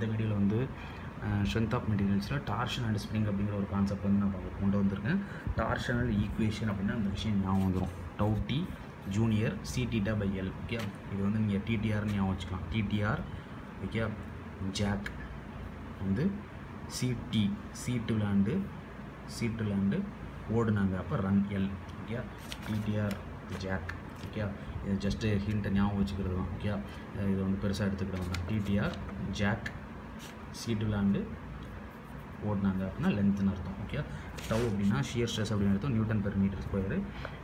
இந்த வீடியோவில் வந்து ஸ்ட்ரென்த் ஆஃப் மெட்டீரியல்ஸில் டார்ஷன் அண்ட் ஸ்ப்ரிங் அப்படிங்கிற ஒரு கான்செப்ட் வந்து நான் உங்களுக்கு கொண்டு வந்திருக்கேன் டார்ஷனல் ஈக்குவேஷன் அப்படின்னா அந்த விஷயம் ஞாபகம் வந்துடும் டவு டி ஜூனியர் C theta by L okay இது வந்து நீங்கள் டிடிஆர்னு ஞாபகம் வச்சுக்கலாம் டிடிஆர் ஓகே ஜாக் வந்து சிடி சீட்டு விளாண்டு சீட்டு விளாண்டு ஓடுனாங்க அப்போ run L okay TDR jack okay இது ஜஸ்ட்டு ஹிண்ட்டை ஞாபகம் வச்சுக்கிறது தான் ஓகே இது வந்து பெருசாக எடுத்துக்கிட்டவங்க தான் டிடிஆர் ஜாக் சீட்டு விளாண்டு ஓடினாங்க அப்படின்னா லென்த்துன்னு அர்த்தம் ஓகே டவ் அப்படின்னா ஷியர் ஸ்ட்ரெஸ் அப்படின்னு அர்த்தம் newton per metre square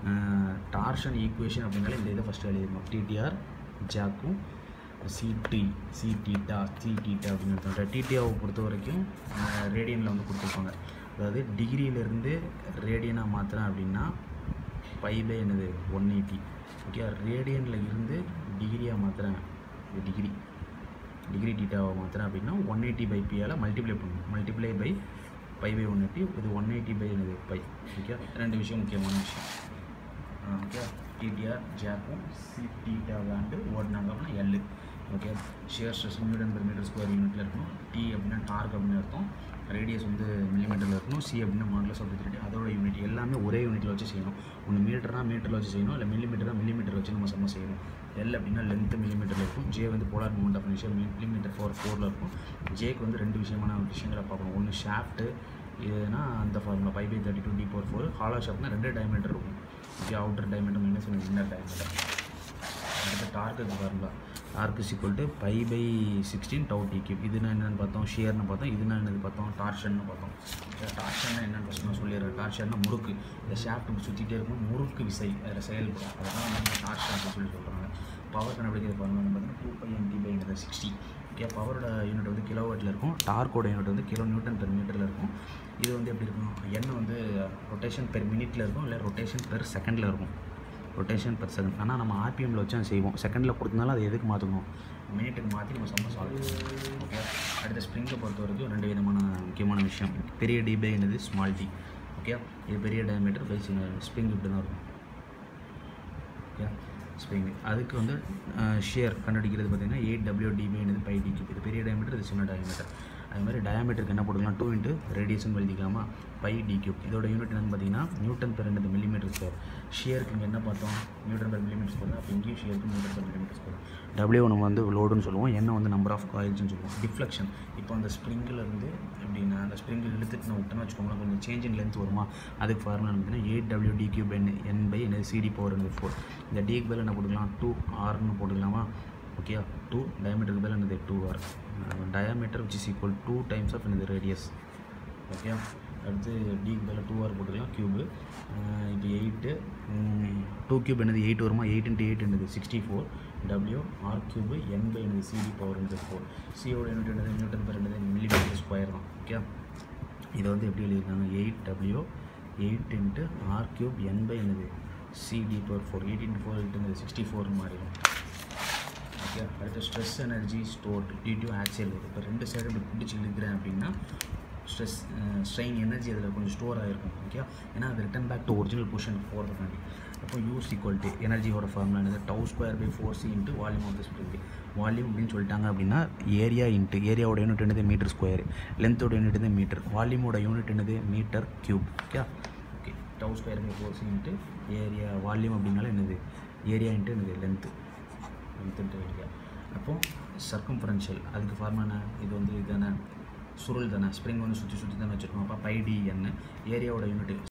torsion equation அப்படின்னாலே இந்த இதை ஃபஸ்ட்டு எழுதிருக்கோம் டிடிஆர் ஜாக்கும் CD C theta C theta அப்படின்னு அர்த்தம் டிடிஆவை பொறுத்த வரைக்கும் ரேடியனில் வந்து கொடுத்துருப்பாங்க அதாவது டிகிரியிலேருந்து ரேடியனாக மாற்றுறேன் அப்படின்னா பை பை என்னது ஒன் எயிட்டி ஓகே ரேடியனில் இருந்து டிகிரியாக மாற்றுறேன் இது டிகிரி டிகிரி டீட்டாவை மாற்றுறேன் அப்படின்னா ஒன் எயிட்டி பை பியால் மல்டிப்ளை பண்ணணும் multiply by pi pi one eighty இது ஒன் எயிட்டி பை என்னது பை ஓகே ரெண்டு விஷயம் முக்கியமான விஷயம் ஓகே டிடிஆர் ஜாக்கும் சி டீட்டா விளாண்டு ஓடினாங்க அப்படின்னா L okay shear stress newton per metre square யூனிட்டில் இருக்கணும் டி அப்படின்னா டார்க் அப்படின்னு அர்த்தம் ரேடியஸ் வந்து மில்லிமீட்டரில் இருக்கணும் சி அப்படின்னா மாடலஸ் ஆஃப் த்ரீ அதோட யூனிட் எல்லாமே ஒரே யூனிட்டில் வச்சு செய்யணும் ஒன்று மீட்டர்னா மீட்டரில் வச்சு செய்யணும் இல்லை மில்லிமீட்டர்னா மில்லிமீட்டர் வச்சு நம்ம சம்ம செய்யணும் எல் அப்படின்னா லென்த்து மில்லிமீட்டரில் இருக்கும் ஜே வந்து போலார் மூமெண்ட் ஆஃப் விஷயம் மில்லிமீட்டர் ஃபோர் ஃபோரில் இருக்கும் ஜேக்கு வந்து ரெண்டு விஷயமான விஷயங்களை பார்க்கணும் ஒன்று ஷாஃப்ட்டு இதுனா அந்த formula five pi thirty two D four four hollow ஷாப்னா ரெண்டு டைமீட்டர் இருக்கும் okay outer diameter minus inner diameter அடுத்து torque formula torque is equal to pi by sixteen tau D cube இதுனா என்னென்னு பார்த்தோம் ஷியர்னு பார்த்தோம் இதுனா என்னது பார்த்தோம் டார்ஷன்னு பார்த்தோம் டார்ஷன்னா என்னென்னு ஃபஸ்ட் நான் சொல்லிடுறேன் டார்ஷன்னா முறுக்கு இந்த ஷாஃப்ட் சுற்றிட்டே இருக்கும் முறுக்கு விசை அதில் செயல்படும் அதெல்லாம் வந்து டார்ஷன் அப்படின்னு சொல்லி சொல்கிறாங்க பவர் கண்டுபிடிக்கிறது ஃபார்முலா பார்த்தீங்கன்னா டூ பை என்டி பைங்கிறது சிக்ஸ்டி ஓகே பவரோட யூனிட் வந்து கிலோவாட்டில் இருக்கும் டார்க்கோட யூனிட் வந்து கிலோ நியூட்டன் பெர் மீட்டரில் இருக்கும் இது வந்து எப்படி இருக்கும் எண்ணெய் வந்து ரொட்டேஷன் பெர் மினிட்ல இருக்கும் இல்லை ரொட்டேஷன் பெர் செகண்டில் இருக்கும் ரொட்டேஷன் பெர் செகண்ட் ஆனால் நம்ம ஆர்பிஎம்மில் வச்சு தான் செய்வோம் செகண்டில் கொடுத்தனால அதை எதுக்கு மாற்றணும் மினிட்டுக்கு மாற்றி நம்ம சம்ம சால்வ் ஓகே அடுத்த ஸ்ப்ரிங்கை பொறுத்த வரைக்கும் ரெண்டு விதமான முக்கியமான விஷயம் பெரிய டி பை என்னது ஸ்மால் டி ஓகே இது பெரிய டயமீட்டர் பை ஸ்ப்ரிங் இப்படி தான் இருக்கும் ஓகே ஸ்ப்ரிங் அதுக்கு வந்து ஷேர் கண்டுபிடிக்கிறது பார்த்தீங்கன்னா எயிட் டபிள்யூ டிபி என்னது பை டி இது பெரிய டயமீட்டர் இது சின்ன டயமீட்டர் அது மாதிரி டயாமீட்டருக்கு என்ன போட்டுக்கலாம் டூ இன்ட்டு ரேடியேஷன் எழுதிக்கலாமா பை டி கியூப் இதோட யூனிட் என்னன்னு பார்த்தீங்கன்னா நியூட்டன் பெர் ரெண்டு மில்லிமீட்டர் ஸ்கொயர் ஷியருக்கு இங்கே என்ன பார்த்தோம் நியூட்டன் பெர் மில்லிமீட்டர் ஸ்கொயர் அப்போ இங்கேயும் ஷியருக்கு newton per millimetre square W நம்ம வந்து லோடுன்னு சொல்லுவோம் என்ன வந்து நம்பர் ஆஃப் காயில்ஸ்னு சொல்லுவோம் டிஃப்ளெக்ஷன் இப்போ அந்த ஸ்ப்ரிங்கில் இருந்து எப்படின்னா அந்த ஸ்ப்ரிங்கில் இழுத்துட்டு நான் விட்டேன்னு வச்சுக்கோங்களேன் கொஞ்சம் சேஞ்ச் இன் லென்த் வருமா அதுக்கு ஃபார்முலா பார்த்தீங்கன்னா eight W D cube N N by என்ன சிடி பவர் என்ன ஃபோர் இந்த டிக்கு பதில் என்ன போட்டுக்கலாம் டூ ஆர்னு போட்டுக்கலாமா ஓகே டூ டயமீட்டருக்கு பதில் என்னது two R diameter which is equal to times of என்னது ரேடியஸ் ஓகே அடுத்து டிக்கு பதில் டூ ஆர் போட்டுக்கலாம் க்யூபு இப்போ எயிட்டு டூ க்யூப் என்னது எயிட் வருமா எயிட் இன்ட்டு எயிட் என்னது sixty four W R cube N by என்னது சிடி பவர் என்னது ஃபோர் சியோட யூனிட் என்னது நியூட்டன் பர் என்னது மில்லிமீட்டர் ஸ்கொயர் தான் ஓகே இதை வந்து எப்படி எழுதியிருக்காங்க eight W eight into R cube N by என்னது CD power four eight into four eight என்னது சிக்ஸ்டி ஃபோர் மாறிடும் ஓகே அடுத்து stress energy store due to axial இப்போ ரெண்டு சைடு இப்படி பிடிச்சி இழுக்கிறேன் அப்படின்னா ஸ்ட்ரெஸ் ஸ்ட்ரெயின் எனர்ஜி அதில் கொஞ்சம் ஸ்டோர் ஆகிருக்கும் ஓகே ஏன்னா அது ரிட்டன் பேக் டு ஒரிஜினல் பொசிஷனுக்கு போகிறதுக்காண்டி அப்போ யூஸ் ஈக்குவல் டு எனர்ஜியோட ஃபார்முலா என்னது tau square by four C into volume of the spring volume அப்படின்னு சொல்லிட்டாங்க அப்படின்னா ஏரியா இன்ட்டு ஏரியாவோட யூனிட் என்னது மீட்டர் ஸ்கொயர் லென்த்தோட யூனிட் என்னது மீட்டர் வால்யூமோட யூனிட் என்னது metre cube okay okay tau square by four C into area volume அப்படின்னால என்னது ஏரியா இன்ட்டு என்னது லென்த்து லென்த்துன்ட்டு ஏரியா அப்போது சர்க்கம்ஃபரன்ஷியல் அதுக்கு ஃபார்முலா என்ன இது வந்து இது தானே சுருள் தானே ஸ்ப்ரிங் வந்து சுற்றி சுற்றி தானே வச்சுருக்கோம் அப்போ பை டி என்ன ஏரியாவோட யூனிட்